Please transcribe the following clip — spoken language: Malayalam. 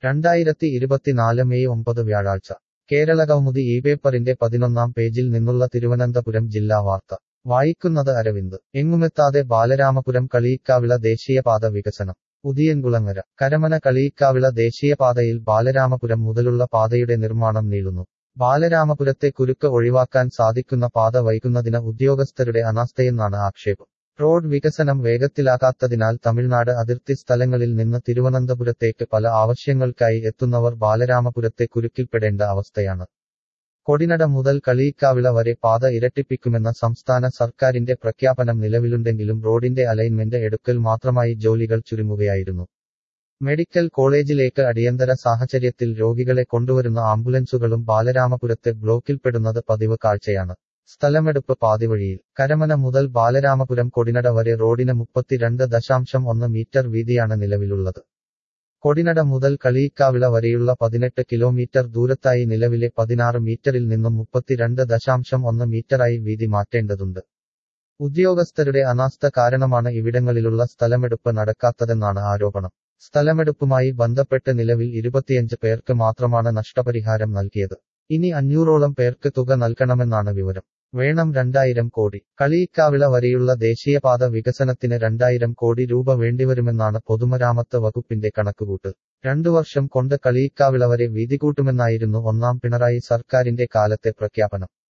രണ്ടായിരത്തി ഇരുപത്തിനാല് മെയ് ഒമ്പത് വ്യാഴാഴ്ച കേരളകൗമുദി ഈ പേപ്പറിന്റെ പതിനൊന്നാം പേജിൽ നിന്നുള്ള തിരുവനന്തപുരം ജില്ലാ വാർത്ത വായിക്കുന്നത് അരവിന്ദ് എങ്ങുമെത്താതെ ബാലരാമപുരം കളിയിക്കാവിള ദേശീയപാത വികസനം ഉദിയൻകുളങ്ങര കരമന കളിയിക്കാവിള ദേശീയപാതയിൽ ബാലരാമപുരം മുതലുള്ള പാതയുടെ നിർമ്മാണം നീളുന്നു ബാലരാമപുരത്തെ കുരുക്ക് ഒഴിവാക്കാൻ സാധിക്കുന്ന പാത വൈകുന്നതിന് ഉദ്യോഗസ്ഥരുടെ അനാസ്ഥയെന്നാണ് ആക്ഷേപം റോഡ് വികസനം വേഗത്തിലാക്കാത്തതിനാൽ തമിഴ്നാട് അതിർത്തി സ്ഥലങ്ങളിൽ നിന്ന് തിരുവനന്തപുരത്തേക്ക് പല ആവശ്യങ്ങൾക്കായി എത്തുന്നവർ ബാലരാമപുരത്തെ കുരുക്കിൽപ്പെടേണ്ട അവസ്ഥയാണ് കൊടിനട മുതൽ കളിയിക്കാവിള വരെ പാത ഇരട്ടിപ്പിക്കുമെന്ന സംസ്ഥാന സർക്കാരിന്റെ പ്രഖ്യാപനം നിലവിലുണ്ടെങ്കിലും റോഡിന്റെ അലൈൻമെന്റ് എടുക്കൽ മാത്രമായി ജോലികൾ ചുരുങ്ങുകയായിരുന്നു മെഡിക്കൽ കോളേജിലേക്ക് അടിയന്തര സാഹചര്യത്തിൽ രോഗികളെ കൊണ്ടുവരുന്ന ആംബുലൻസുകളും ബാലരാമപുരത്തെ ബ്ലോക്കിൽപ്പെടുന്നത് പതിവ് കാഴ്ചയാണ് സ്ഥലമെടുപ്പ് പാതിവഴിയിൽ കരമന മുതൽ ബാലരാമപുരം കൊടിനട വരെ റോഡിന് മുപ്പത്തിരണ്ട് ദശാംശം ഒന്ന് മീറ്റർ വീതിയാണ് നിലവിലുള്ളത് കൊടിനട മുതൽ കളിയിക്കാവിള വരെയുള്ള പതിനെട്ട് കിലോമീറ്റർ ദൂരത്തായി നിലവിലെ പതിനാറ് മീറ്ററിൽ നിന്നും മുപ്പത്തിരണ്ട് ദശാംശം ഒന്ന് മീറ്ററായി വീതി മാറ്റേണ്ടതുണ്ട് ഉദ്യോഗസ്ഥരുടെ അനാസ്ഥ കാരണമാണ് ഇവിടങ്ങളിലുള്ള സ്ഥലമെടുപ്പ് നടക്കാത്തതെന്നാണ് ആരോപണം സ്ഥലമെടുപ്പുമായി ബന്ധപ്പെട്ട് നിലവിൽ ഇരുപത്തിയഞ്ച് പേർക്ക് മാത്രമാണ് നഷ്ടപരിഹാരം നൽകിയത് ഇനി അഞ്ഞൂറോളം പേർക്ക് തുക നൽകണമെന്നാണ് വിവരം വേണം രണ്ടായിരം കോടി കളിയിക്കാവിള വരെയുള്ള ദേശീയപാത വികസനത്തിന് രണ്ടായിരം കോടി രൂപ വേണ്ടിവരുമെന്നാണ് പൊതുമരാമത്ത് വകുപ്പിന്റെ കണക്കുകൂട്ട് രണ്ടു വർഷം കൊണ്ട് കളിയിക്കാവിള വരെ വീതി കൂട്ടുമെന്നായിരുന്നു ഒന്നാം പിണറായി സർക്കാരിന്റെ കാലത്തെ പ്രഖ്യാപനം